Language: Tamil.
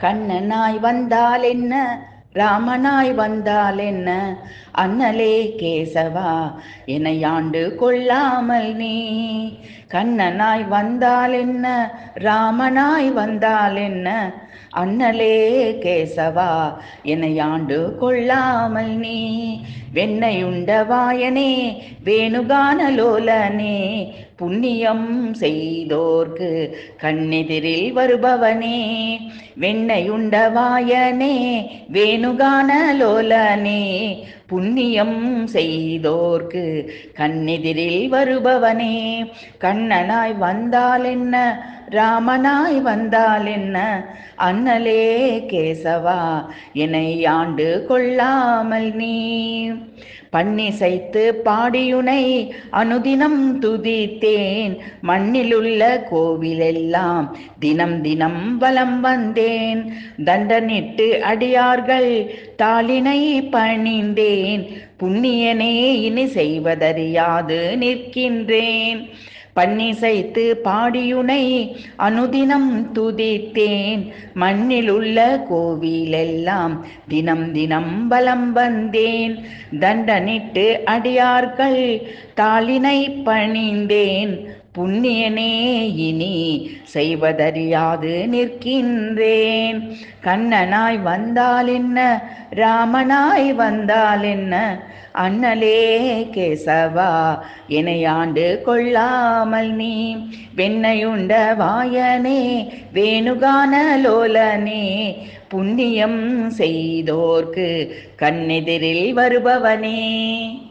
கண்ணனாய் வந்தால் என்ன ராமனாய் வந்தால் என்ன அண்ணலே கேசவா என்னை ஆண்டு கொள்ளாமல் நீ கண்ணனாய் வந்தால் என்ன ராமனாய் வந்தால் என்ன அண்ணலே கேசவா என்னை ஆண்டு கொள்ளாமல் நீ வெண்ணை உண்ட வாயனே வேணுகான லோலனே புண்ணியம் செய்தோர்க்கு கண்ணெதிரில் வருபவனே வெண்ணை உண்ட வாயனே வேணுகான லோலனே புண்ணியம் செய்தோர்க்கு கண்ணெதிரில் வருபவனே கண்ணனாய் வந்தால் என்ன ராமனாய் வந்தால் என்ன அண்ணலே கேசவா என்னை ஆண்டு கொள்ளாமல் நீ பன்னிசைத்து பாடியுனை அனுதினம் துதித்தேன் மண்ணிலுள்ள கோவிலெல்லாம் தினம் தினம் வலம் வந்தேன் தண்டனிட்டு அடியார்கள் தாளினை பணிந்தேன் புண்ணியனே இனி செய்வதறியாது நிற்கின்றேன் பன்னிசைத்து பாடியுனை அனுதினம் துதித்தேன் மண்ணில் உள்ள கோவிலெல்லாம் தினம் தினம் பலம் வந்தேன் தண்டனிட்டு அடியார்கள் தாளினை பணிந்தேன் புண்ணியனே இனி செய்வதறியாது நிற்கின்றேன் கண்ணனாய் வந்தால் என்ன ராமனாய் வந்தால் என்ன அண்ணலே கேசவா என்னை ஆண்டு கொள்ளாமல் நீ வெண்ணையுண்ட வாயனே வேணுகான லோலனே புண்ணியம் செய்தோர்க்கு கண்ணெதிரில் வருபவனே